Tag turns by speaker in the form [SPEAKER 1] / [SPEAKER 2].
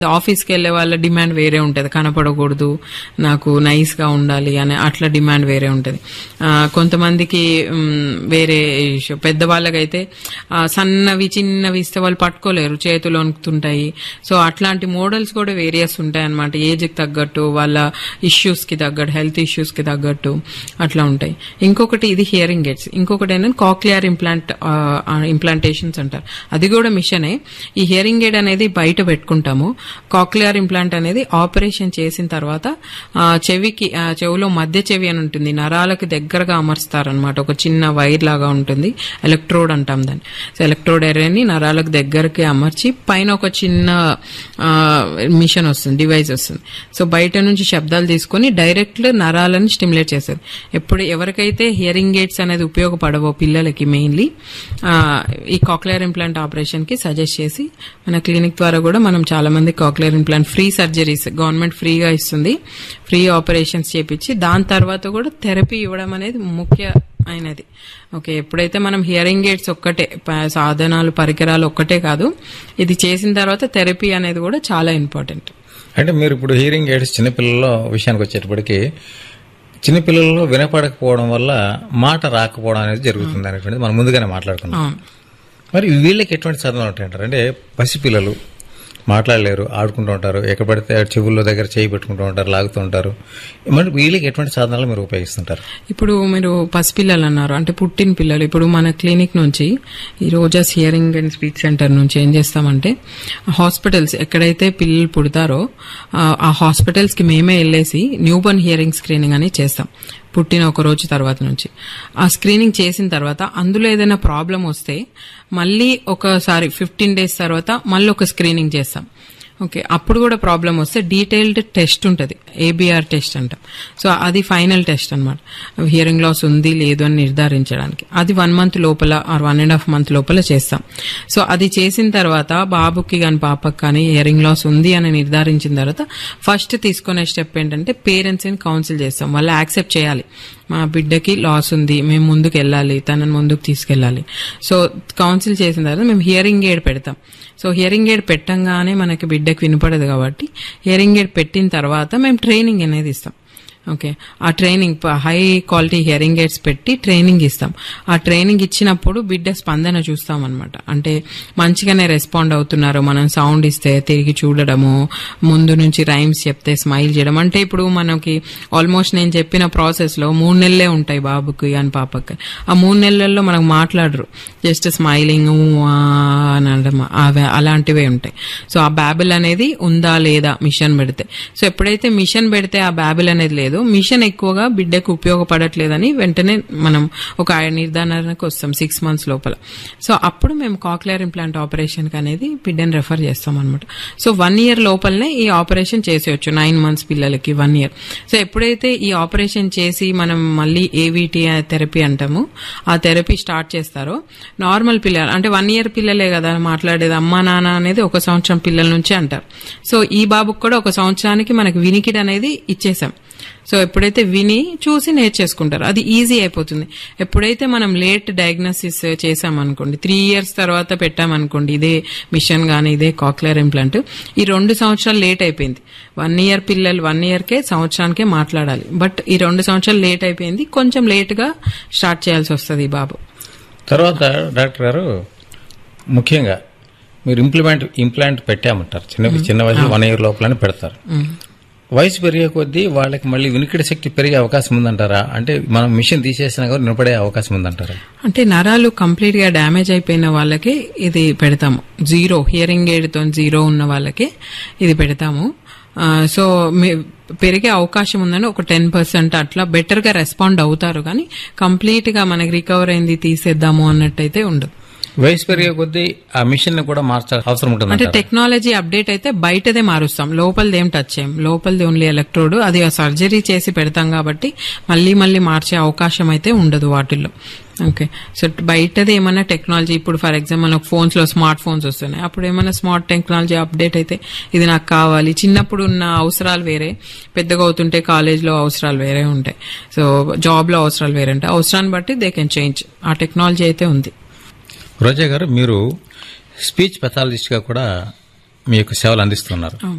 [SPEAKER 1] ఆఫీస్కి వెళ్ళే వాళ్ళ డిమాండ్ వేరే ఉంటుంది కనపడకూడదు నాకు నైస్ గా ఉండాలి అని అట్లా డిమాండ్ వేరే ఉంటుంది కొంతమందికి మ్, వేరే ఇష్యూ పెద్దవాళ్ళకైతే ఆ, సన్నవి చిన్నవి ఇస్తే వాళ్ళు పట్టుకోలేరు చేతులు వణుకుతుంటాయి సో అట్లాంటి మోడల్స్ కూడా వేరియస్ ఉంటాయి అనమాట ఏజ్ కి తగ్గట్టు వాళ్ళ ఇష్యూస్ కి తగ్గట్టు హెల్త్ ఇష్యూస్ కి తగ్గట్టు అట్లా ఉంటాయి ఇంకొకటి ఇది హియరింగ్ ఎయిడ్స్ ఇంకొకటి ఏంటంటే కాక్లియర్ ఇంప్లాంట్ ఇంప్లాంటేషన్స్ అంటారు అది కూడా మిషనే ఈ హియరింగ్ ఎయిడ్ అనేది బయట పెట్టుకుంటాము కాక్లియర్ ఇంప్లాంట్ అనేది ఆపరేషన్ చేసిన తర్వాత ఆ, చెవికి ఆ, చెవిలో మధ్య చెవి అని ఉంటుంది నరాలకు దగ్గరగా అమర్స్తారనమాట ఒక చిన్న వైర్ లాగా ఉంటుంది ఎలక్ట్రోడ్ అంటాం దాన్ని సో ఎలక్ట్రోడ్ ఎరేని నరాలకు దగ్గరకి అమర్చి పైన ఒక చిన్న మిషన్ వస్తుంది డివైస్ వస్తుంది సో బయట నుంచి శబ్దాలు తీసుకొని డైరెక్ట్ నరాలను స్టిమ్యులేట్ చేస్తారు ఎప్పుడు ఎవరికైతే హియరింగ్ ఎయిడ్స్ అనేది ఉపయోగపడవో పిల్లలకి మెయిన్లీ ఈ కాక్లియర్ ఇంప్లాంట్ ఆపరేషన్ కి సజెస్ట్ చేసి మన క్లినిక్ ద్వారా కూడా మనం చాలా మంది cochlear implant free surgeries government ఫ్రీగా ఇస్తుంది ఫ్రీ ఆపరేషన్స్ చేపించి దాని తర్వాత కూడా థెరపీ ఇవ్వడం అనేది ముఖ్య అయినది ఓకే ఎప్పుడైతే మనం హియరింగ్ ఎయిడ్స్ ఒక్కటే ప- సాధనాలు పరికరాలు ఒక్కటే కాదు ఇది చేసిన తర్వాత థెరపీ అనేది కూడా చాలా ఇంపార్టెంట్
[SPEAKER 2] అంటే మీరు ఇప్పుడు హీరింగ్ ఎయిడ్స్ చిన్నపిల్లల్లో విషయానికి వచ్చేటప్పటికి చిన్నపిల్లల్లో వినపడకపోవడం వల్ల మాట రాకపోవడం అనేది జరుగుతుంది అనేటువంటిది మనం ముందుగానే మాట్లాడుకున్నాం
[SPEAKER 1] అవును
[SPEAKER 2] మరి వీళ్ళకి ఎటువంటి సాధనాలు ఉంటాయంటారు అంటే పసిపిల్లలు మాట్లాడలేరు ఆడుకుంటూ ఉంటారు ఎక్కడ పడితే చెవుల్లో దగ్గర చేయి పెట్టుకుంటూ ఉంటారు లాగుతూ ఉంటారు మరి వీళ్ళకి ఎటువంటి సాధనాలు మీరు ఉపయోగిస్తుంటారు
[SPEAKER 1] ఇప్పుడు మీరు పసిపిల్లలు అన్నారు అంటే పుట్టిన పిల్లలు ఇప్పుడు మన క్లినిక్ నుంచి ఈ Rojas hearing and speech centre నుంచి ఏం చేస్తామంటే హాస్పిటల్స్ ఎక్కడైతే పిల్లలు పుడతారో ఆ, ఆ హాస్పిటల్స్ కి మేమే వెళ్ళేసి న్యూ బర్న్ హియరింగ్ స్క్రీనింగ్ అనేది చేస్తాం పుట్టిన ఒక రోజు తర్వాత నుంచి ఆ స్క్రీనింగ్ చేసిన తర్వాత అందులో ఏదైనా ప్రాబ్లం వస్తే మళ్ళీ ఒకసారి ఫిఫ్టీన్ డేస్ తర్వాత మళ్ళీ ఒక స్క్రీనింగ్ చేస్తాం ఓకే అప్పుడు కూడా ప్రాబ్లం వస్తే డీటెయిల్డ్ టెస్ట్ ఉంటుంది ఏబిఆర్ టెస్ట్ అంటాం సో అది ఫైనల్ టెస్ట్ అనమాట హియరింగ్ లాస్ ఉంది లేదు అని నిర్ధారించడానికి అది వన్ మంత్ లోపల or one and half month లోపల చేస్తాం సో అది చేసిన తర్వాత బాబుకి కానీ పాపకి కానీ హియరింగ్ లాస్ ఉంది అని నిర్ధారించిన తర్వాత ఫస్ట్ తీసుకునే స్టెప్ ఏంటంటే పేరెంట్స్ ని కౌన్సిల్ చేస్తాం వాళ్ళు యాక్సెప్ట్ చేయాలి మా బిడ్డకి లాస్ ఉంది మేము ముందుకు వెళ్ళాలి తనని ముందుకు తీసుకెళ్ళాలి సో కౌన్సిల్ చేసిన తర్వాత మేము హియరింగ్ ఎయిడ్ పెడతాం సో హియరింగ్ ఎయిడ్ పెట్టంగానే మనకి బిడ్డకి వినపడదు కాబట్టి హియరింగ్ ఎయిడ్ పెట్టిన తర్వాత మేము ట్రైనింగ్ అనేది ఇస్తాం ఓకే ఆ training high quality hearing aids పెట్టి ట్రైనింగ్ ఇస్తాం ఆ ట్రైనింగ్ ఇచ్చినప్పుడు బిడ్డ స్పందన చూస్తాం అనమాట అంటే మంచిగానే రెస్పాండ్ అవుతున్నారు మనం సౌండ్ ఇస్తే తిరిగి చూడడము ముందు నుంచి రైమ్స్ చెప్తే స్మైల్ చేయడం అంటే ఇప్పుడు మనకి ఆల్మోస్ట్ నేను చెప్పిన ప్రాసెస్ లో మూడు నెలలే ఉంటాయి బాబుకి అని పాపకి ఆ మూడు నెలల్లో మనకు మాట్లాడరు జస్ట్ స్మైలింగ్ అనడం అవి అలాంటివే ఉంటాయి సో ఆ బ్యాబిల్ అనేది ఉందా లేదా మిషన్ పెడితే సో ఎప్పుడైతే మిషన్ పెడితే ఆ బ్యాబిల్ అనేది లేదు మిషన్ ఎక్కువగా బిడ్డకు ఉపయోగపడట్లేదని వెంటనే మనం ఒక నిర్ధారణకు వస్తాం సిక్స్ మంత్స్ లోపల సో అప్పుడు మేము కాక్లియర్ ఇంప్లాంట్ ఆపరేషన్ అనేది బిడ్డని రెఫర్ చేస్తాం అనమాట సో వన్ ఇయర్ లోపలనే ఈ ఆపరేషన్ చేసేయచ్చు నైన్ మంత్స్ పిల్లలకి వన్ ఇయర్ సో ఎప్పుడైతే ఈ ఆపరేషన్ చేసి మనం మళ్ళీ ఏవిటి థెరపీ అంటాము ఆ థెరపీ స్టార్ట్ చేస్తారో నార్మల్ పిల్లలు అంటే వన్ ఇయర్ పిల్లలే కదా మాట్లాడేది అమ్మా నాన్న అనేది ఒక సంవత్సరం పిల్లల నుంచి అంటారు సో ఈ బాబుకు కూడా ఒక సంవత్సరానికి మనకి వినికిడి అనేది ఇచ్చేసాం సో ఎప్పుడైతే విని చూసి నేర్చేసుకుంటారు అది ఈజీ అయిపోతుంది ఎప్పుడైతే మనం లేట్ డయాగ్నోసిస్ చేసామనుకోండి త్రీ ఇయర్స్ తర్వాత పెట్టామనుకోండి ఇదే మిషన్ గానీ ఇదే కాక్లియర్ ఇంప్లాంట్ ఈ రెండు సంవత్సరాలు లేట్ అయిపోయింది వన్ ఇయర్ పిల్లలు వన్ ఇయర్కే సంవత్సరానికే మాట్లాడాలి బట్ ఈ రెండు సంవత్సరాలు లేట్ అయిపోయింది కొంచెం లేట్ గా స్టార్ట్ చేయాల్సి వస్తుంది ఈ బాబు
[SPEAKER 2] తర్వాత డాక్టర్ గారు ముఖ్యంగా మీరు ఇంప్లిమెంట్ ఇంప్లాంట్ పెట్టామంటారు చిన్న చిన్న వయసు వన్ ఇయర్ లోపలనే పెడతారు వయసు పెరిగే కొద్దీ వాళ్ళకి మళ్ళీ వినికిడి శక్తి పెరిగే అవకాశం ఉందంటారా అంటే మనం మిషన్ తీసేసినా కూడా వినపడే అవకాశం ఉందంటారా
[SPEAKER 1] అంటే నరాలు కంప్లీట్ గా డ్యామేజ్ అయిపోయిన వాళ్ళకి ఇది పెడతాము జీరో హియరింగ్ ఎయిడ్ తో జీరో ఉన్న వాళ్ళకి ఇది పెడతాము ఆ, సో మీ- పెరిగే అవకాశం ఉందని ఒక టెన్ పర్సెంట్ అట్లా బెటర్ గా రెస్పాండ్ అవుతారు కానీ కంప్లీట్ గా మనకి రికవర్ అయింది తీసేద్దాము అన్నట్టయితే ఉండదు
[SPEAKER 2] వయసు పెరిగే కొద్దీ ఆ మిషన్ ని కూడా మార్చాల్సిన అవసరం
[SPEAKER 1] అంటే
[SPEAKER 2] ఉంటుంది
[SPEAKER 1] టెక్నాలజీ అప్డేట్ అయితే బయటదే మారుస్తాం లోపలిది ఏం టచ్ చేయం లోపలిది ఓన్లీ ఎలక్ట్రోడ్ అది సర్జరీ చేసి పెడతాం కాబట్టి మళ్ళీ మళ్ళీ మార్చే అవకాశం అయితే ఉండదు వాటిల్లో ఓకే సో బయటది ఏమైనా టెక్నాలజీ ఇప్పుడు ఫర్ ఎగ్జాంపుల్ మనకు ఫోన్స్ లో స్మార్ట్ ఫోన్స్ వస్తున్నాయి అప్పుడు ఏమైనా స్మార్ట్ టెక్నాలజీ అప్డేట్ అయితే ఇది నాకు కావాలి చిన్నప్పుడు ఉన్న అవసరాలు వేరే పెద్దగా అవుతుంటే కాలేజ్ లో అవసరాలు వేరే ఉంటాయి సో జాబ్ లో అవసరాలు వేరే ఉంటాయి అవసరాన్ని బట్టి దే కెన్ చేంజ్ ఆ టెక్నాలజీ అయితే ఉంది
[SPEAKER 2] రోజా గారు మీరు స్పీచ్ పెథాలజిస్ట్ గా కూడా మీ యొక్క సేవలు అందిస్తున్నారు